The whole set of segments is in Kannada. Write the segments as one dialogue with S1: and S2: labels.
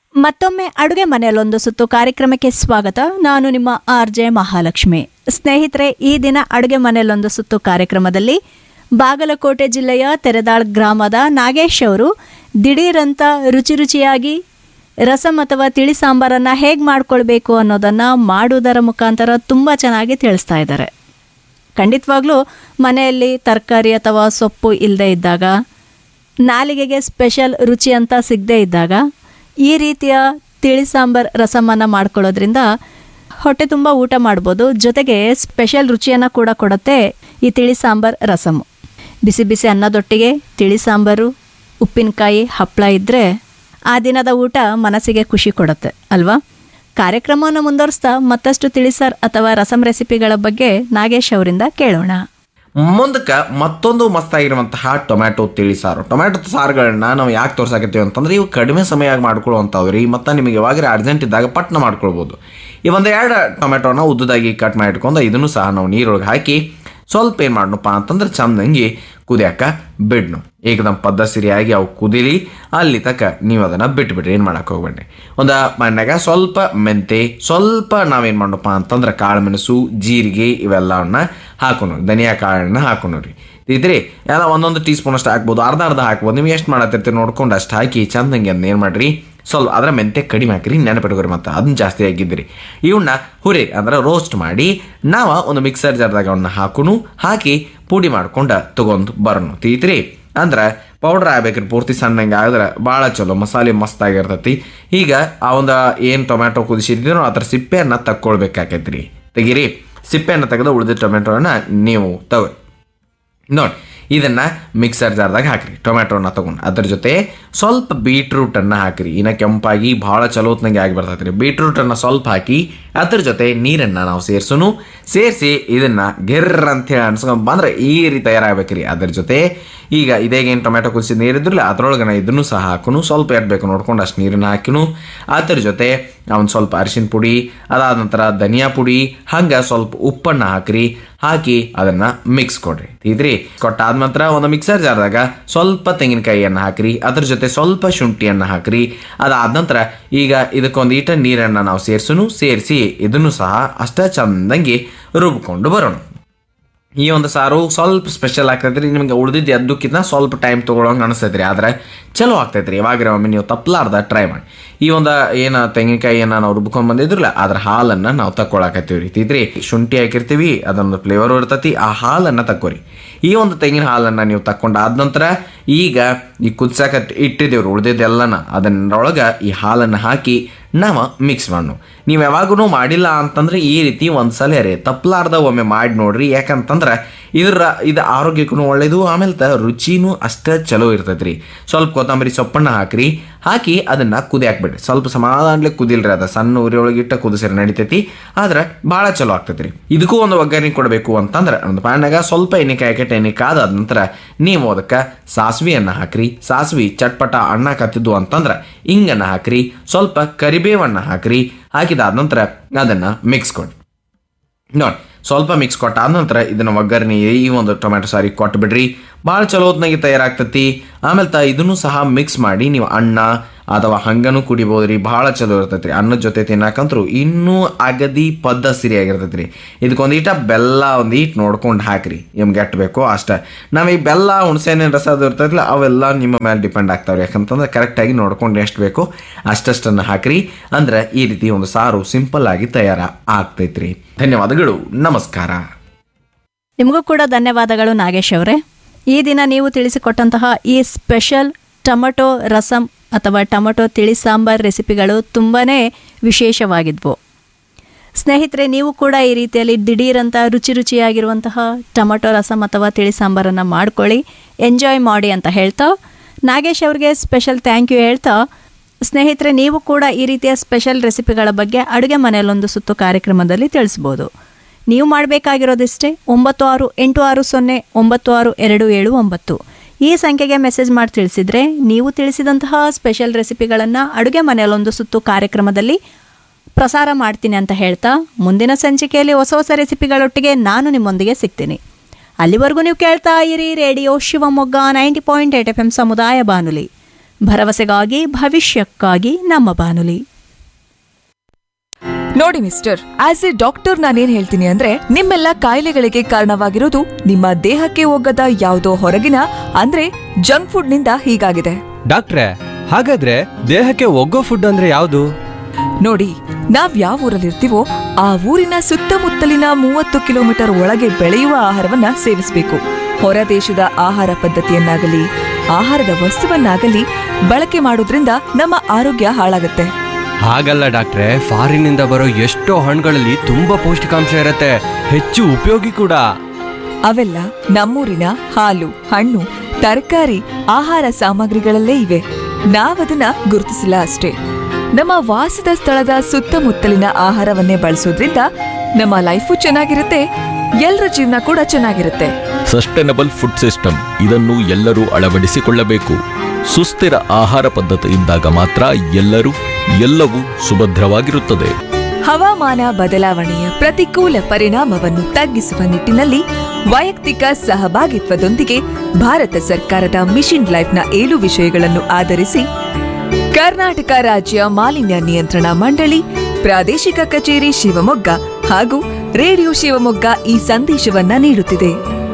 S1: ಮತ್ತೊಮ್ಮೆ ಅಡುಗೆ ಮನೆಯಲ್ಲೊಂದು ಸುತ್ತು ಕಾರ್ಯಕ್ರಮಕ್ಕೆ ಸ್ವಾಗತ ನಾನು ನಿಮ್ಮ ಆರ್ ಜೆ ಮಹಾಲಕ್ಷ್ಮಿ ಸ್ನೇಹಿತರೆ ಈ ದಿನ ಅಡುಗೆ ಮನೆಯಲ್ಲೊಂದು ಸುತ್ತು ಕಾರ್ಯಕ್ರಮದಲ್ಲಿ ಬಾಗಲಕೋಟೆ ಜಿಲ್ಲೆಯ ತೆರೆದಾಳ್ ಗ್ರಾಮದ ನಾಗೇಶ್ ಅವರು ದಿಢೀರಂತ ರುಚಿ ರುಚಿಯಾಗಿ ರಸಂ ಅಥವಾ ತಿಳಿ ಸಾಂಬಾರನ್ನು ಹೇಗೆ ಮಾಡ್ಕೊಳ್ಬೇಕು ಅನ್ನೋದನ್ನು ಮಾಡುವುದರ ಮುಖಾಂತರ ತುಂಬ ಚೆನ್ನಾಗಿ ತಿಳಿಸ್ತಾ ಇದ್ದಾರೆ ಖಂಡಿತವಾಗ್ಲೂ ಮನೆಯಲ್ಲಿ ತರಕಾರಿ ಅಥವಾ ಸೊಪ್ಪು ಇಲ್ಲದೆ ಇದ್ದಾಗ ನಾಲಿಗೆಗೆ ಸ್ಪೆಷಲ್ ರುಚಿ ಅಂತ ಸಿಗದೇ ಇದ್ದಾಗ ಈ ರೀತಿಯ ತಿಳಿ ಸಾಂಬಾರ್ ರಸಮನ್ನು ಮಾಡ್ಕೊಳ್ಳೋದ್ರಿಂದ ಹೊಟ್ಟೆ ತುಂಬ ಊಟ ಮಾಡ್ಬೋದು ಜೊತೆಗೆ ಸ್ಪೆಷಲ್ ರುಚಿಯನ್ನು ಕೂಡ ಕೊಡುತ್ತೆ ಈ ತಿಳಿ ಸಾಂಬಾರ್ ರಸಮು ಬಿಸಿ ಬಿಸಿ ಅನ್ನದೊಟ್ಟಿಗೆ ತಿಳಿ ಸಾಂಬಾರು ಉಪ್ಪಿನಕಾಯಿ ಹಪ್ಪಳ ಇದ್ದರೆ ಆ ದಿನದ ಊಟ ಮನಸ್ಸಿಗೆ ಖುಷಿ ಕೊಡುತ್ತೆ ಅಲ್ವಾ ಕಾರ್ಯಕ್ರಮವನ್ನು ಮುಂದುವರಿಸ್ತಾ ಮತ್ತಷ್ಟು ತಿಳಿಸಾರ್ ಅಥವಾ ರಸಂ ರೆಸಿಪಿಗಳ ಬಗ್ಗೆ ನಾಗೇಶ್ ಅವರಿಂದ ಕೇಳೋಣ
S2: ಮುಂದಕ್ಕೆ ಮತ್ತೊಂದು ಮಸ್ತಾಗಿರುವಂತಹ ಟೊಮ್ಯಾಟೊ ತಿಳಿ ಸಾರು ಟೊಮ್ಯಾಟೊ ಸಾರುಗಳನ್ನ ನಾವು ಯಾಕೆ ತೋರ್ಸಾಕತ್ತೀವಿ ಅಂತಂದ್ರೆ ಇವು ಕಡಿಮೆ ಸಮಯವಾಗಿ ಮಾಡ್ಕೊಳ್ಳುವಂಥವು ರೀ ಮತ್ತು ನಿಮಗೆ ಯಾವಾಗ ಅರ್ಜೆಂಟ್ ಇದ್ದಾಗ ಪಟ್ನ ಮಾಡ್ಕೊಳ್ಬೋದು ಈ ಒಂದು ಎರಡು ಟೊಮ್ಯಾಟೊನ ಉದ್ದದಾಗಿ ಕಟ್ ಮಾಡಿ ಇಟ್ಕೊಂಡು ಇದನ್ನು ಸಹ ನಾವು ನೀರೊಳಗೆ ಹಾಕಿ ಸ್ವಲ್ಪ ಏನು ಮಾಡೋಣಪ್ಪ ಅಂತಂದ್ರೆ ಚಂದಂಗಿ ಕುದಿಯಾಕ ಬಿಡ್ನು ಏಕದಮ್ ಪದ್ಧತಿಯಾಗಿ ಅವು ಕುದಿಲಿ ಅಲ್ಲಿ ತನಕ ನೀವು ಅದನ್ನು ಬಿಟ್ಬಿಡ್ರಿ ಏನು ಮಾಡಕ್ಕೆ ಹೋಗ್ಬೇಡ್ರಿ ಒಂದು ಮಣ್ಣಾಗ ಸ್ವಲ್ಪ ಮೆಂತೆ ಸ್ವಲ್ಪ ನಾವೇನು ಮಾಡೋಣಪ್ಪ ಅಂತಂದ್ರೆ ಕಾಳು ಮೆಣಸು ಜೀರಿಗೆ ಇವೆಲ್ಲವನ್ನ ಹಾಕೋಣ ಧನಿಯಾ ಕಾಳನ್ನ ಹಾಕೋಣ ರೀ ಇದ್ರಿ ಎಲ್ಲ ಒಂದೊಂದು ಟೀ ಸ್ಪೂನ್ ಅಷ್ಟು ಹಾಕ್ಬೋದು ಅರ್ಧ ಅರ್ಧ ಹಾಕ್ಬೋದು ನೀವು ಎಷ್ಟು ಮಾಡತ್ತಿರ್ತೀರಿ ನೋಡ್ಕೊಂಡು ಅಷ್ಟು ಹಾಕಿ ಚಂದಂಗೆ ಅದನ್ನ ಏನು ಮಾಡಿರಿ ಸ್ವಲ್ಪ ಅದರ ಮೆಂತೆ ಕಡಿಮೆ ಹಾಕಿರಿ ನೆನಪಿಟ್ಕೊರಿ ಮತ್ತೆ ಅದನ್ನ ಜಾಸ್ತಿ ಆಗಿದ್ದಿರಿ ಇವನ್ನ ಹುರಿ ಅಂದ್ರೆ ರೋಸ್ಟ್ ಮಾಡಿ ನಾವು ಒಂದು ಮಿಕ್ಸರ್ ಜಾರ್ದಾಗ ಅವನ್ನ ಹಾಕುನು ಹಾಕಿ ಪುಡಿ ಮಾಡ್ಕೊಂಡು ತಗೊಂಡು ಬರೋನು ತೀತ್ರಿ ಅಂದ್ರೆ ಪೌಡ್ರ್ ಆಗ್ಬೇಕ್ರಿ ಪೂರ್ತಿ ಸಣ್ಣಂಗೆ ಆಗಿದ್ರೆ ಭಾಳ ಚಲೋ ಮಸಾಲೆ ಮಸ್ತ್ ಆಗಿರ್ತೈತಿ ಈಗ ಆ ಒಂದು ಏನು ಟೊಮ್ಯಾಟೊ ಕುದಿಸಿದ್ದೀನೋ ಅದ್ರ ಸಿಪ್ಪೆಯನ್ನು ತಕ್ಕೊಳ್ಬೇಕಾಕೈತ್ರಿ ತೆಗೀರಿ ಸಿಪ್ಪೆಯನ್ನು ತೆಗೆದು ಉಳಿದ ಟೊಮೆಟೊನ ನೀವು ತಗೋ ನೋಡಿ ಇದನ್ನ ಮಿಕ್ಸರ್ ಜಾರ್ದಾಗ ಹಾಕ್ರಿ ಟೊಮ್ಯಾಟೋನ ತಗೊಂಡು ಅದ್ರ ಜೊತೆ ಸ್ವಲ್ಪ ಬೀಟ್ರೂಟನ್ನು ಹಾಕ್ರಿ ಇನ್ನ ಕೆಂಪಾಗಿ ಭಾಳ ಚಲೋತ್ನಂಗೆ ಆಗಿ ಬರ್ತೈತೆ ರೀ ಬೀಟ್ರೂಟನ್ನು ಸ್ವಲ್ಪ ಹಾಕಿ ಅದ್ರ ಜೊತೆ ನೀರನ್ನು ನಾವು ಸೇರ್ಸುನು ಸೇರಿಸಿ ಇದನ್ನ ಗೆರ್ರ ಅಂತೇಳಿ ಅನ್ಸ್ಕೊಂಡ್ ಬಂದ್ರೆ ಈ ರೀತಿ ತಯಾರಾಗಬೇಕ್ರಿ ಅದ್ರ ಜೊತೆ ಈಗ ಇದೇಗೇನು ಟೊಮ್ಯಾಟೊ ಕುದಿಸಿ ನೀರಿದ್ರಲ್ಲ ಅದ್ರೊಳಗೆ ನಾ ಇದನ್ನು ಸಹ ಹಾಕುನು ಸ್ವಲ್ಪ ಎಡ್ಬೇಕು ನೋಡ್ಕೊಂಡು ಅಷ್ಟು ನೀರನ್ನು ಹಾಕಿನು ಅದ್ರ ಜೊತೆ ಒಂದು ಸ್ವಲ್ಪ ಅರಿಶಿನ ಪುಡಿ ಅದಾದ ನಂತರ ಧನಿಯಾ ಪುಡಿ ಹಂಗೆ ಸ್ವಲ್ಪ ಉಪ್ಪನ್ನು ಹಾಕ್ರಿ ಹಾಕಿ ಅದನ್ನ ಮಿಕ್ಸ್ ಕೊಡ್ರಿ ಇದ್ರಿ ಕೊಟ್ಟಾದ ನಂತರ ಒಂದು ಮಿಕ್ಸರ್ ಜಾರ್ದಾಗ ಸ್ವಲ್ಪ ತೆಂಗಿನಕಾಯಿಯನ್ನು ಹಾಕ್ರಿ ಅದ್ರ ಜೊತೆ ಸ್ವಲ್ಪ ಶುಂಠಿಯನ್ನು ಹಾಕ್ರಿ ಅದಾದ ನಂತರ ಈಗ ಇದಕ್ಕೊಂದು ಈಟ ನೀರನ್ನು ನಾವು ಸೇರ್ಸುನು ಸೇರಿಸಿ ಇದನ್ನು ಸಹ ಅಷ್ಟ ಚಂದಂಗಿ ರುಬ್ಕೊಂಡು ಬರೋಣ ಈ ಒಂದು ಸಾರು ಸ್ವಲ್ಪ ಸ್ಪೆಷಲ್ ಆಗ್ತೈತ್ರಿ ನಿಮಗೆ ಉಳಿದಿದ್ದು ಎದ್ದಕ್ಕಿಂತ ಸ್ವಲ್ಪ ಟೈಮ್ ತೊಗೊಳಂಗೆ ಅನಿಸ್ತೈತ್ರಿ ಆದ್ರೆ ಚಲೋ ಆಗ್ತೈತ್ರಿ ಯಾವಾಗ ಒಮ್ಮೆ ನೀವು ತಪ್ಪಲಾರ್ದ ಟ್ರೈ ಮಾಡಿ ಈ ಒಂದು ಏನು ತೆಂಗಿನಕಾಯಿಯನ್ನು ನಾವು ರುಬ್ಕೊಂಡ್ ಬಂದಿದ್ರಲ್ಲ ಅದ್ರ ಹಾಲನ್ನು ನಾವು ತಕ್ಕೊಳಕತ್ತೀವಿ ರೀ ತಿದ್ರಿ ಶುಂಠಿ ಹಾಕಿರ್ತೀವಿ ಅದೊಂದು ಫ್ಲೇವರು ಇರ್ತೈತಿ ಆ ಹಾಲನ್ನು ತಕ್ಕೋರಿ ಈ ಒಂದು ತೆಂಗಿನ ಹಾಲನ್ನು ನೀವು ತಕ್ಕೊಂಡಾದ ನಂತರ ಈಗ ಈ ಕುದ್ಸಕ ಇಟ್ಟಿದ್ದೇವ್ರಿ ಉಳಿದಿದ್ದೆಲ್ಲನ ಅದನ್ನೊಳಗೆ ಈ ಹಾಲನ್ನು ಹಾಕಿ ನಾವು ಮಿಕ್ಸ್ ಮಾಡು ನೀವು ಯಾವಾಗೂ ಮಾಡಿಲ್ಲ ಅಂತಂದ್ರೆ ಈ ರೀತಿ ಒಂದ್ಸಲ ರೀ ತಪ್ಪಲಾರ್ದ ಒಮ್ಮೆ ಮಾಡಿ ನೋಡ್ರಿ ಯಾಕಂತಂದ್ರೆ ಇದ್ರ ಇದು ಆರೋಗ್ಯಕ್ಕೂ ಒಳ್ಳೇದು ಆಮೇಲೆ ತ ರುಚಿನೂ ಅಷ್ಟೇ ಚಲೋ ಇರ್ತೈತ್ರಿ ಸ್ವಲ್ಪ ಕೊತ್ತಂಬರಿ ಸೊಪ್ಪನ್ನ ಹಾಕ್ರಿ ಹಾಕಿ ಅದನ್ನ ಕುದಿ ಹಾಕ್ಬಿಡ್ರಿ ಸ್ವಲ್ಪ ಸಮಾಧಾನಲೆ ಕುದಿಲ್ರಿ ಅದ ಸಣ್ಣ ಉರಿ ಒಳಗಿಟ್ಟ ಕುದಿಸಿರಿ ನಡಿತೈತಿ ಆದ್ರೆ ಭಾಳ ಚಲೋ ಆಗ್ತೈತ್ರಿ ಇದಕ್ಕೂ ಒಂದು ಒಗ್ಗರಣೆ ಕೊಡಬೇಕು ಅಂತಂದ್ರೆ ಒಂದು ಪಾನ್ಯಾಗ ಸ್ವಲ್ಪ ಎಣ್ಣೆ ಕಾಯಕಟ್ಟೆ ಎಣ್ಣೆ ಕಾದಾದ ನಂತರ ನೀವು ಅದಕ್ಕೆ ಸಾಸಿವೆಯನ್ನು ಹಾಕ್ರಿ ಸಾಸಿವೆ ಚಟ್ಪಟ ಅಣ್ಣ ಕತ್ತಿದ್ದು ಅಂತಂದ್ರೆ ಹಿಂಗನ್ನ ಹಾಕ್ರಿ ಸ್ವಲ್ಪ ಕರಿಬೇವನ್ನ ಹಾಕ್ರಿ ಹಾಕಿದಾದ ನಂತರ ಅದನ್ನ ಮಿಕ್ಸ್ ಕೊಡಿ ನೋಡಿ ಸ್ವಲ್ಪ ಮಿಕ್ಸ್ ಕೊಟ್ಟಾದ ನಂತರ ಇದನ್ನ ಒಗ್ಗರಣೆ ಈ ಒಂದು ಟೊಮ್ಯಾಟೊ ಸಾರಿ ಕೊಟ್ಟು ಬಿಡ್ರಿ ಭಾಳ ಚಲೋತ್ನಾಗಿ ತಯಾರಾಗ್ತತಿ ಆಮೇಲೆ ತ ಇದನ್ನು ಸಹ ಮಿಕ್ಸ್ ಮಾಡಿ ನೀವು ಅನ್ನ ಅಥವಾ ಹಂಗನೂ ಕುಡಿಬೋದು ರೀ ಭಾಳ ಚಲೋ ಇರ್ತೈತಿ ರೀ ಅನ್ನದ ಜೊತೆ ತಿನ್ನಾಕಂತ್ರು ಇನ್ನೂ ಅಗದಿ ಪದ್ದ ಸಿರಿಯಾಗಿರ್ತೈತಿ ರೀ ಇದಕ್ಕೊಂದು ಈಟ ಬೆಲ್ಲ ಒಂದು ಈಟ್ ನೋಡ್ಕೊಂಡು ಹಾಕ್ರಿ ನಿಮ್ಗೆ ಎಟ್ ಬೇಕೋ ಅಷ್ಟೇ ನಾವು ಈ ಬೆಲ್ಲ ಹುಣಸೆಹಣ್ಣಿನ ರಸ ಅದು ಇರ್ತೈತಿಲ್ಲ ಅವೆಲ್ಲ ನಿಮ್ಮ ಮೇಲೆ ಡಿಪೆಂಡ್ ಆಗ್ತಾವ್ರಿ ಯಾಕಂತಂದ್ರೆ ಕರೆಕ್ಟಾಗಿ ನೋಡ್ಕೊಂಡು ಎಷ್ಟು ಬೇಕೋ ಅಷ್ಟಷ್ಟನ್ನು ಹಾಕ್ರಿ ಅಂದ್ರೆ ಈ ರೀತಿ ಒಂದು ಸಾರು ಸಿಂಪಲ್ ಆಗಿ ತಯಾರ ಆಗ್ತೈತ್ರಿ ಧನ್ಯವಾದಗಳು ನಮಸ್ಕಾರ
S1: ನಿಮಗೂ ಕೂಡ ಧನ್ಯವಾದಗಳು ನಾಗೇಶ್ ಅವರೇ ಈ ದಿನ ನೀವು ತಿಳಿಸಿಕೊಟ್ಟಂತಹ ಈ ಸ್ಪೆಷಲ್ ಟೊಮಟೊ ರಸಂ ಅಥವಾ ಟೊಮಟೊ ತಿಳಿ ಸಾಂಬಾರ್ ರೆಸಿಪಿಗಳು ತುಂಬಾ ವಿಶೇಷವಾಗಿದ್ವು ಸ್ನೇಹಿತರೆ ನೀವು ಕೂಡ ಈ ರೀತಿಯಲ್ಲಿ ದಿಢೀರಂತ ರುಚಿ ರುಚಿಯಾಗಿರುವಂತಹ ಟೊಮಟೊ ರಸಂ ಅಥವಾ ತಿಳಿ ಸಾಂಬಾರನ್ನು ಮಾಡ್ಕೊಳ್ಳಿ ಎಂಜಾಯ್ ಮಾಡಿ ಅಂತ ಹೇಳ್ತಾ ನಾಗೇಶ್ ಅವ್ರಿಗೆ ಸ್ಪೆಷಲ್ ಥ್ಯಾಂಕ್ ಯು ಹೇಳ್ತಾ ಸ್ನೇಹಿತರೆ ನೀವು ಕೂಡ ಈ ರೀತಿಯ ಸ್ಪೆಷಲ್ ರೆಸಿಪಿಗಳ ಬಗ್ಗೆ ಅಡುಗೆ ಮನೆಯಲ್ಲೊಂದು ಸುತ್ತು ಕಾರ್ಯಕ್ರಮದಲ್ಲಿ ತಿಳಿಸ್ಬೋದು ನೀವು ಮಾಡಬೇಕಾಗಿರೋದಿಷ್ಟೇ ಒಂಬತ್ತು ಆರು ಎಂಟು ಆರು ಸೊನ್ನೆ ಒಂಬತ್ತು ಆರು ಎರಡು ಏಳು ಒಂಬತ್ತು ಈ ಸಂಖ್ಯೆಗೆ ಮೆಸೇಜ್ ಮಾಡಿ ತಿಳಿಸಿದರೆ ನೀವು ತಿಳಿಸಿದಂತಹ ಸ್ಪೆಷಲ್ ರೆಸಿಪಿಗಳನ್ನು ಅಡುಗೆ ಮನೆಯಲ್ಲೊಂದು ಸುತ್ತು ಕಾರ್ಯಕ್ರಮದಲ್ಲಿ ಪ್ರಸಾರ ಮಾಡ್ತೀನಿ ಅಂತ ಹೇಳ್ತಾ ಮುಂದಿನ ಸಂಚಿಕೆಯಲ್ಲಿ ಹೊಸ ಹೊಸ ರೆಸಿಪಿಗಳೊಟ್ಟಿಗೆ ನಾನು ನಿಮ್ಮೊಂದಿಗೆ ಸಿಗ್ತೀನಿ ಅಲ್ಲಿವರೆಗೂ ನೀವು ಕೇಳ್ತಾ ಇರಿ radio Shivamogga ninety point eight FM ಎಂ ಸಮುದಾಯ ಬಾನುಲಿ ಭರವಸೆಗಾಗಿ ಭವಿಷ್ಯಕ್ಕಾಗಿ ನಮ್ಮ ಬಾನುಲಿ
S3: ನೋಡಿ ಮಿಸ್ಟರ್ ಆಸ್ ಎ ಡಾಕ್ಟರ್ ನಾನೇನ್ ಹೇಳ್ತೀನಿ ಅಂದ್ರೆ ನಿಮ್ಮೆಲ್ಲ ಕಾಯಿಲೆಗಳಿಗೆ ಕಾರಣವಾಗಿರೋದು ನಿಮ್ಮ ದೇಹಕ್ಕೆ ಹೋಗದ ಯಾವುದೋ ಹೊರಗಿನ ಅಂದ್ರೆ ಜಂಕ್ ಫುಡ್ ನಿಂದ ಹೀಗಾಗಿದೆ
S4: ಡಾಕ್ಟ್ರೆ ಹಾಗಾದ್ರೆ ದೇಹಕ್ಕೆ ಒಗ್ಗೋ ಫುಡ್ ಅಂದ್ರೆ ಯಾವುದು
S3: ನೋಡಿ ನಾವ್ ಯಾವ ಊರಲ್ಲಿರ್ತೀವೋ ಆ ಊರಿನ ಸುತ್ತಮುತ್ತಲಿನ ಮೂವತ್ತು ಕಿಲೋಮೀಟರ್ ಒಳಗೆ ಬೆಳೆಯುವ ಆಹಾರವನ್ನ ಸೇವಿಸಬೇಕು ಹೊರ ದೇಶದ ಆಹಾರ ಪದ್ಧತಿಯನ್ನಾಗಲಿ ಆಹಾರದ ವಸ್ತುವನ್ನಾಗಲಿ ಬಳಕೆ ಮಾಡೋದ್ರಿಂದ ನಮ್ಮ ಆರೋಗ್ಯ ಹಾಳಾಗುತ್ತೆ
S4: ಹಾಗಲ್ಲ ಡಾಕ್ಟ್ರೆ ಫಾರಿನಿಂದ ಬರೋ ಎಷ್ಟೋ ಹಣ್ಣುಗಳಲ್ಲಿ ತುಂಬಾ ಪೌಷ್ಟಿಕಾಂಶ ಇರತ್ತೆ ಹೆಚ್ಚು ಉಪಯೋಗಿ ಕೂಡ
S3: ಅವೆಲ್ಲ ನಮ್ಮೂರಿನ ಹಾಲು ಹಣ್ಣು ತರಕಾರಿ ಆಹಾರ ಸಾಮಗ್ರಿಗಳಲ್ಲೇ ಇವೆ ನಾವದನ್ನ ಗುರುತಿಸಿಲ್ಲ ಅಷ್ಟೇ ನಮ್ಮ ವಾಸದ ಸ್ಥಳದ ಸುತ್ತಮುತ್ತಲಿನ ಆಹಾರವನ್ನೇ ಬಳಸೋದ್ರಿಂದ ನಮ್ಮ ಲೈಫು ಚೆನ್ನಾಗಿರುತ್ತೆ ಎಲ್ಲರ ಜೀವನ ಕೂಡ ಚೆನ್ನಾಗಿರುತ್ತೆ
S5: ಸಸ್ಟೈನಬಲ್ ಫುಡ್ ಸಿಸ್ಟಮ್ ಇದನ್ನು ಎಲ್ಲರೂ ಅಳವಡಿಸಿಕೊಳ್ಳಬೇಕು ಸುಸ್ಥಿರ ಆಹಾರ ಪದ್ಧತಿ ಇದ್ದಾಗ ಮಾತ್ರ ಎಲ್ಲರೂ ಎಲ್ಲವೂ ಸುಭದ್ರವಾಗಿರುತ್ತದೆ
S3: ಹವಾಮಾನ ಬದಲಾವಣೆಯ ಪ್ರತಿಕೂಲ ಪರಿಣಾಮವನ್ನು ತಗ್ಗಿಸುವ ನಿಟ್ಟಿನಲ್ಲಿ ವೈಯಕ್ತಿಕ ಸಹಭಾಗಿತ್ವದೊಂದಿಗೆ ಭಾರತ ಸರ್ಕಾರದ ಮಿಷನ್ ಲೈಫ್ನ ಏಳು ವಿಷಯಗಳನ್ನು ಆಧರಿಸಿ ಕರ್ನಾಟಕ ರಾಜ್ಯ ಮಾಲಿನ್ಯ ನಿಯಂತ್ರಣ ಮಂಡಳಿ ಪ್ರಾದೇಶಿಕ ಕಚೇರಿ ಶಿವಮೊಗ್ಗ ಹಾಗೂ ರೇಡಿಯೋ ಶಿವಮೊಗ್ಗ ಈ ಸಂದೇಶವನ್ನ ನೀಡುತ್ತಿದೆ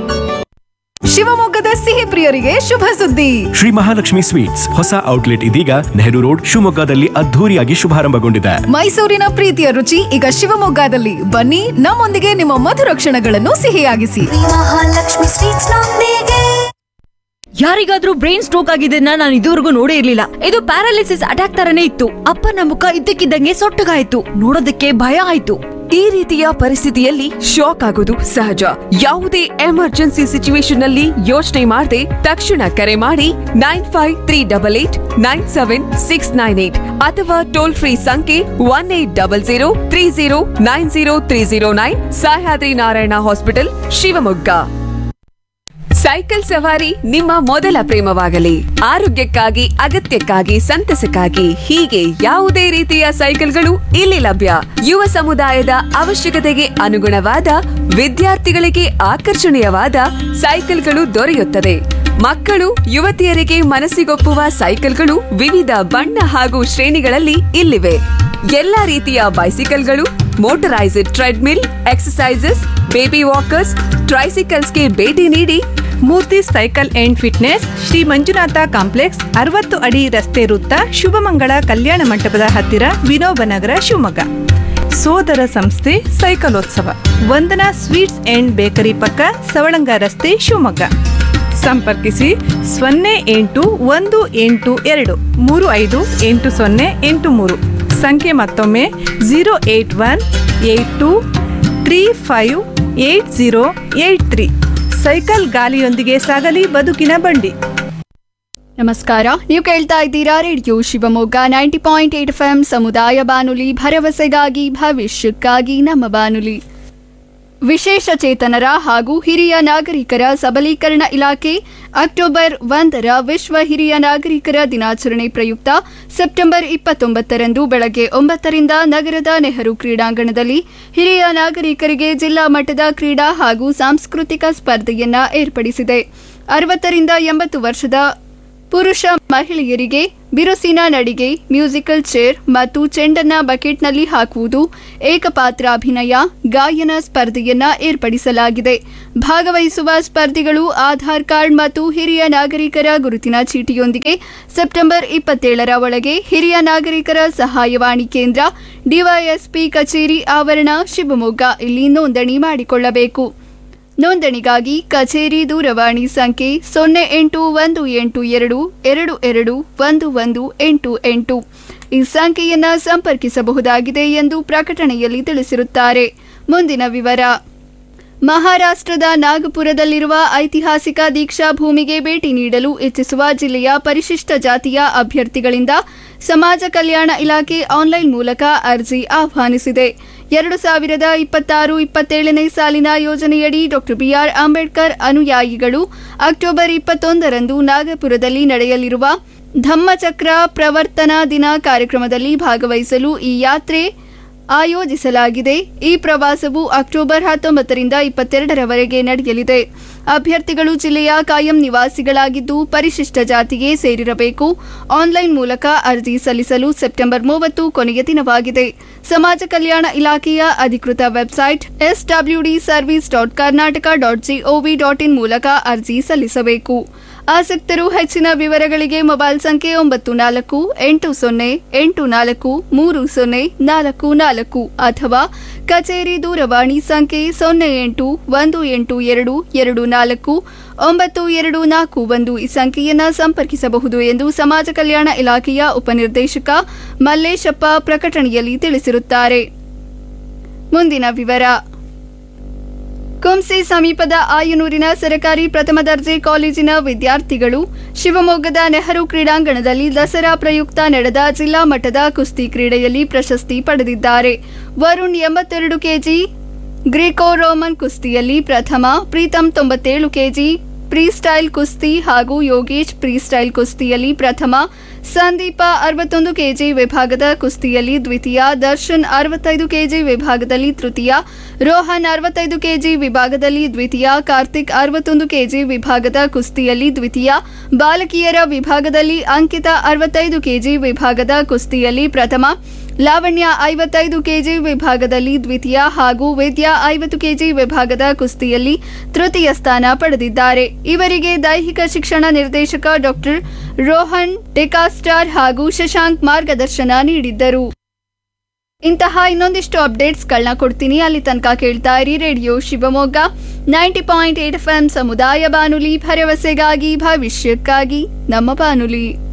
S6: ಶಿವಮೊಗ್ಗದ ಸಿಹಿ ಪ್ರಿಯರಿಗೆ ಶುಭ ಸುದ್ದಿ
S7: ಶ್ರೀ ಮಹಾಲಕ್ಷ್ಮಿ ಸ್ವೀಟ್ಸ್ ಹೊಸ ಔಟ್ಲೆಟ್ ಇದೀಗ ನೆಹರು ರೋಡ್ ಶಿವಮೊಗ್ಗದಲ್ಲಿ ಅದ್ಧೂರಿಯಾಗಿ ಶುಭಾರಂಭಗೊಂಡಿದೆ
S6: ಮೈಸೂರಿನ ಪ್ರೀತಿಯ ರುಚಿ ಈಗ ಶಿವಮೊಗ್ಗದಲ್ಲಿ ಬನ್ನಿ ನಮ್ಮೊಂದಿಗೆ ನಿಮ್ಮ ಮಧುರ ಕ್ಷಣಗಳನ್ನು ಸಿಹಿಯಾಗಿಸಿ
S8: ಮಹಾಲಕ್ಷ್ಮಿ ಸ್ವೀಟ್ಸ್ ನೊಂದಿಗೆ
S9: ಯಾರಿಗಾದ್ರೂ ಬ್ರೈನ್ ಸ್ಟ್ರೋಕ್ ಆಗಿದ್ದನ್ನ ನಾನು ಇದುವರೆಗೂ ನೋಡೇ ಇರ್ಲಿಲ್ಲ ಇದು ಪ್ಯಾರಾಲಿಸಿಸ್ ಅಟ್ಯಾಕ್ ತರನೇ ಇತ್ತು ಅಪ್ಪನ ಮುಖ ಇದ್ದಕ್ಕಿದ್ದಂಗೆ ಸೊಟ್ಟಗಾಯ್ತು ನೋಡೋದಕ್ಕೆ ಭಯ ಆಯ್ತು
S3: ಈ ರೀತಿಯ ಪರಿಸ್ಥಿತಿಯಲ್ಲಿ ಶಾಕ್ ಆಗೋದು ಸಹಜ ಯಾವುದೇ ಎಮರ್ಜೆನ್ಸಿ ಸಿಚುವೇಶನ್ ನಲ್ಲಿ ಯೋಚನೆ ಮಾಡದೆ ತಕ್ಷಣ ಕರೆ ಮಾಡಿ nine five three double eight nine seven six nine eight ಅಥವಾ ಟೋಲ್ ಫ್ರೀ ಸಂಖ್ಯೆ one eight double zero three zero nine zero three zero nine Sahyadri Narayana hospital Shivamogga cycle ಸವಾರಿ ನಿಮ್ಮ ಮೊದಲ ಪ್ರೇಮವಾಗಲಿ ಆರೋಗ್ಯಕ್ಕಾಗಿ ಅಗತ್ಯಕ್ಕಾಗಿ ಸಂತಸಕ್ಕಾಗಿ ಹೀಗೆ ಯಾವುದೇ ರೀತಿಯ ಸೈಕಲ್ಗಳು ಇಲ್ಲಿ ಲಭ್ಯ ಯುವ ಸಮುದಾಯದ ಅವಶ್ಯಕತೆಗೆ ಅನುಗುಣವಾದ ವಿದ್ಯಾರ್ಥಿಗಳಿಗೆ ಆಕರ್ಷಣೀಯವಾದ ಸೈಕಲ್ಗಳು ದೊರೆಯುತ್ತದೆ ಮಕ್ಕಳು ಯುವತಿಯರಿಗೆ ಮನಸ್ಸಿಗೊಪ್ಪುವ ಸೈಕಲ್ಗಳು ವಿವಿಧ ಬಣ್ಣ ಹಾಗೂ ಶ್ರೇಣಿಗಳಲ್ಲಿ ಇಲ್ಲಿವೆ ಎಲ್ಲಾ ರೀತಿಯ ಬೈಸಿಕಲ್ಗಳು motorised treadmill exercises baby walkers ಟ್ರೈಸಿಕಲ್ಸ್ಗೆ ಭೇಟಿ ನೀಡಿ
S10: Murthy cycle and fitness Shri Manjunatha complex ಅರವತ್ತು ಅಡಿ ರಸ್ತೆ ವೃತ್ತ ಶುಭಮಂಗಳ ಕಲ್ಯಾಣ ಮಂಟಪದ ಹತ್ತಿರ ವಿನೋಬನಗರ ಶಿವಮೊಗ್ಗ ಸೋದರ ಸಂಸ್ಥೆ ಸೈಕಲೋತ್ಸವ ವಂದನಾ ಸ್ವೀಟ್ಸ್ ಅಂಡ್ ಬೇಕರಿ ಪಕ್ಕ ಸವಳಂಗ ರಸ್ತೆ ಶಿವಮೊಗ್ಗ ಸಂಪರ್ಕಿಸಿ ಸೊನ್ನೆ ಎಂಟು ಒಂದು ಎಂಟು ಎರಡು ಮೂರು ಐದು ಎಂಟು ಸೊನ್ನೆ ಎಂಟು ಮೂರು ಸಂಖ್ಯೆ ಮತ್ತೊಮ್ಮೆ zero eight one eight two three five eight zero eight three cycle ಗಾಲಿಯೊಂದಿಗೆ ಸಾಗಲಿ ಬದುಕಿನ ಬಂಡಿ
S8: ನಮಸ್ಕಾರ ನೀವು ಕೇಳ್ತಾ ಇದ್ದೀರಾ radio Shivamogga ninety point eight FM ಎಂ ಸಮುದಾಯ ಬಾನುಲಿ ಭರವಸೆಗಾಗಿ ಭವಿಷ್ಯಕ್ಕಾಗಿ ನಮ್ಮ ಬಾನುಲಿ ವಿಶೇಷ ಚೇತನರ ಹಾಗೂ ಹಿರಿಯ ನಾಗರಿಕರ ಸಬಲೀಕರಣ ಇಲಾಖೆ ಅಕ್ಟೋಬರ್ ಒಂದರ ವಿಶ್ವ ಹಿರಿಯ ನಾಗರಿಕರ ದಿನಾಚರಣೆ ಪ್ರಯುಕ್ತ ಸೆಪ್ಟೆಂಬರ್ ಇಪ್ಪತ್ತೊಂಬತ್ತರಂದು ಬೆಳಗ್ಗೆ ಒಂಬತ್ತರಿಂದ ನಗರದ ನೆಹರು ಕ್ರೀಡಾಂಗಣದಲ್ಲಿ ಹಿರಿಯ ನಾಗರಿಕರಿಗೆ ಜಿಲ್ಲಾ ಮಟ್ಟದ ಕ್ರೀಡಾ ಹಾಗೂ ಸಾಂಸ್ಕೃತಿಕ ಸ್ಪರ್ಧೆಯನ್ನ ಏರ್ಪಡಿಸಿದೆ ಅರವತ್ತರಿಂದ ಎಂಬತ್ತು ವರ್ಷದ ಪುರುಷ ಮಹಿಳೆಯರಿಗೆ ಬಿರುಸಿನ ನಡಿಗೆ ಮ್ಯೂಸಿಕಲ್ ಚೇರ್ ಮತ್ತು ಚೆಂಡನ್ನ ಬಕೆಟ್ನಲ್ಲಿ ಹಾಕುವುದು ಏಕಪಾತ್ರ ಅಭಿನಯ ಗಾಯನ ಸ್ಪರ್ಧೆಯನ್ನ ಏರ್ಪಡಿಸಲಾಗಿದೆ ಭಾಗವಹಿಸುವ ಸ್ಪರ್ಧಿಗಳು ಆಧಾರ್ ಕಾರ್ಡ್ ಮತ್ತು ಹಿರಿಯ ನಾಗರಿಕರ ಗುರುತಿನ ಚೀಟಿಯೊಂದಿಗೆ ಸೆಪ್ಟೆಂಬರ್ ಇಪ್ಪತ್ತೇಳರ ಒಳಗೆ ಹಿರಿಯ ನಾಗರಿಕರ ಸಹಾಯವಾಣಿ ಕೇಂದ್ರ ಡಿವೈಎಸ್ಪಿ ಕಚೇರಿ ಆವರಣ ಶಿವಮೊಗ್ಗ ಇಲ್ಲಿ ನೋಂದಣಿ ಮಾಡಿಕೊಳ್ಳಬೇಕು ನೋಂದಣಿಗಾಗಿ ಕಚೇರಿ ದೂರವಾಣಿ ಸಂಖ್ಯೆ ಸೊನ್ನೆ ಎಂಟು ಒಂದು ಎಂಟು ಎರಡು ಎರಡು ಎರಡು ಒಂದು ಒಂದು ಎಂಟು ಎಂಟು ಈ ಸಂಖ್ಯೆಯನ್ನು ಸಂಪರ್ಕಿಸಬಹುದಾಗಿದೆ ಎಂದು ಪ್ರಕಟಣೆಯಲ್ಲಿ ತಿಳಿಸಿರುತ್ತಾರೆ ಮುಂದಿನ ವಿವರ ಮಹಾರಾಷ್ಟ್ರದ ನಾಗಪುರದಲ್ಲಿರುವ ಐತಿಹಾಸಿಕ ದೀಕ್ಷಾ ಭೂಮಿಗೆ ಭೇಟಿ ನೀಡಲು ಇಚ್ಛಿಸುವ ಜಿಲ್ಲೆಯ ಪರಿಶಿಷ್ಟ ಜಾತಿಯ ಅಭ್ಯರ್ಥಿಗಳಿಂದ ಸಮಾಜ ಕಲ್ಯಾಣ ಇಲಾಖೆ ಆನ್ಲೈನ್ ಮೂಲಕ ಅರ್ಜಿ ಆಹ್ವಾನಿಸಿದೆ ಎರಡು ಸಾವಿರದ ಇಪ್ಪತ್ತಾರು ಇಪ್ಪತ್ತೇಳನೇ ಸಾಲಿನ ಯೋಜನೆಯಡಿ ಡಾಕ್ಟರ್ ಬಿಆರ್ ಅಂಬೇಡ್ಕರ್ ಅನುಯಾಯಿಗಳು ಅಕ್ಟೋಬರ್ ಇಪ್ಪತ್ತೊಂದರಂದು ನಾಗಪುರದಲ್ಲಿ ನಡೆಯಲಿರುವ ಧಮ್ಮಚಕ್ರ ಪ್ರವರ್ತನಾ ದಿನ ಕಾರ್ಯಕ್ರಮದಲ್ಲಿ ಭಾಗವಹಿಸಲು ಈ ಯಾತ್ರೆ ಆಯೋಜಿಸಲಾಗಿದೆ ಈ ಪ್ರವಾಸವು ಅಕ್ಟೋಬರ್ ಹತ್ತೊಂಬತ್ತರಿಂದ ಇಪ್ಪತ್ತೆರಡರವರೆಗೆ ನಡೆಯಲಿದೆ ಅಭ್ಯರ್ಥಿಗಳು ಜಿಲ್ಲೆಯ ಕಾಯಂ ನಿವಾಸಿಗಳಾಗಿದ್ದು ಪರಿಶಿಷ್ಟ ಜಾತಿಗೆ ಸೇರಿರಬೇಕು ಆನ್ಲೈನ್ ಮೂಲಕ ಅರ್ಜಿ ಸಲ್ಲಿಸಲು ಸೆಪ್ಟೆಂಬರ್ ಮೂವತ್ತು ಕೊನೆಯ ದಿನವಾಗಿದೆ ಸಮಾಜ ಕಲ್ಯಾಣ ಇಲಾಖೆಯ ಅಧಿಕೃತ website SWD service dot Karnataka dot gov dot in ಮೂಲಕ ಅರ್ಜಿ ಸಲ್ಲಿಸಬೇಕು ಆಸಕ್ತರು ಹೆಚ್ಚಿನ ವಿವರಗಳಿಗೆ ಮೊಬೈಲ್ ಸಂಖ್ಯೆ ಒಂಬತ್ತು ನಾಲ್ಕು ಎಂಟು ಸೊನ್ನೆ ಎಂಟು ನಾಲ್ಕು ಮೂರು ಸೊನ್ನೆ ನಾಲ್ಕು ನಾಲ್ಕು ಅಥವಾ ಕಚೇರಿ ದೂರವಾಣಿ ಸಂಖ್ಯೆ ಸೊನ್ನೆ ಎಂಟು ಒಂದು ಎಂಟು ಎರಡು ಎರಡು ನಾಲ್ಕು ಒಂಬತ್ತು ಎರಡು ನಾಲ್ಕು ಒಂದು ಈ ಸಂಖ್ಯೆಯನ್ನು ಸಂಪರ್ಕಿಸಬಹುದು ಎಂದು ಸಮಾಜ ಕಲ್ಯಾಣ ಇಲಾಖೆಯ ಉಪನಿರ್ದೇಶಕ ಮಲ್ಲೇಶಪ್ಪ ಪ್ರಕಟಣೆಯಲ್ಲಿ ತಿಳಿಸಿರುತ್ತಾರೆ ಮುಂದಿನ ವಿವರ ಕುಂಸಿ ಸಮೀಪದ ಆಯನೂರಿನ ಸರಕಾರಿ ಪ್ರಥಮ ದರ್ಜೆ ಕಾಲೇಜಿನ ವಿದ್ಯಾರ್ಥಿಗಳು ಶಿವಮೊಗ್ಗದ ನೆಹರು ಕ್ರೀಡಾಂಗಣದಲ್ಲಿ ದಸರಾ ಪ್ರಯುಕ್ತ ನಡೆದ ಜಿಲ್ಲಾ ಮಟ್ಟದ ಕುಸ್ತಿ ಕ್ರೀಡೆಯಲ್ಲಿ ಪ್ರಶಸ್ತಿ ಪಡೆದಿದ್ದಾರೆ ವರುಣ್ ಎಂಬತ್ತೆರಡು ಕೆಜಿ ಗ್ರೀಕೋ ರೋಮನ್ ಕುಸ್ತಿಯಲ್ಲಿ ಪ್ರಥಮ ಪ್ರೀತಮ್ ತೊಂಬತ್ತೇಳು ಕೆಜಿ ಫ್ರೀಸ್ಟೈಲ್ ಕುಸ್ತಿ ಹಾಗೂ ಯೋಗೇಶ್ ಫ್ರೀಸ್ಟೈಲ್ ಕುಸ್ತಿಯಲ್ಲಿ ಪ್ರಥಮ ಸಂದೀಪ ಅರವತ್ತೊಂದು ಕೆಜಿ ವಿಭಾಗದ ಕುಸ್ತಿಯಲ್ಲಿ ದ್ವಿತೀಯ ದರ್ಶನ್ ಅರವತ್ತೈದು ಕೆಜಿ ವಿಭಾಗದಲ್ಲಿ ತೃತೀಯ ರೋಹನ್ ಅರವತ್ತೈದು ಕೆಜಿ ವಿಭಾಗದಲ್ಲಿ ದ್ವಿತೀಯ ಕಾರ್ತಿಕ್ ಅರವತ್ತೊಂದು ಕೆಜಿ ವಿಭಾಗದ ಕುಸ್ತಿಯಲ್ಲಿ ದ್ವಿತೀಯ ಬಾಲಕಿಯರ ವಿಭಾಗದಲ್ಲಿ ಅಂಕಿತ ಅರವತ್ತೈದು ಕೆಜಿ ವಿಭಾಗದ ಕುಸ್ತಿಯಲ್ಲಿ ಪ್ರಥಮ ಲಾವಣ್ಯ ಐವತ್ತೈದು ಕೆಜಿ ವಿಭಾಗದಲ್ಲಿ ದ್ವಿತೀಯ ಹಾಗೂ ವಿದ್ಯಾ ಐವತ್ತು ಕೆಜಿ ವಿಭಾಗದ ಕುಸ್ತಿಯಲ್ಲಿ ತೃತೀಯ ಸ್ಥಾನ ಪಡೆದಿದ್ದಾರೆ ಇವರಿಗೆ ದೈಹಿಕ ಶಿಕ್ಷಣ ನಿರ್ದೇಶಕ ಡಾಕ್ಟರ್ ರೋಹನ್ ಡೆಕಾಸ್ಟಾರ್ ಹಾಗೂ ಶಶಾಂಕ್ ಮಾರ್ಗದರ್ಶನ ನೀಡಿದ್ದರು ಇಂತಹ ಇನ್ನೊಂದಿಷ್ಟು ಅಪ್ಡೇಟ್ಸ್ಗಳನ್ನ ಕೊಡ್ತೀನಿ ಅಲ್ಲಿ ತನಕ ಕೇಳ್ತಾ ಇರಿ radio Shivamogga ninety point eight FM ಎಂ ಸಮುದಾಯ ಬಾನುಲಿ ಭರವಸೆಗಾಗಿ ಭವಿಷ್ಯಕ್ಕಾಗಿ ನಮ್ಮ ಬಾನುಲಿ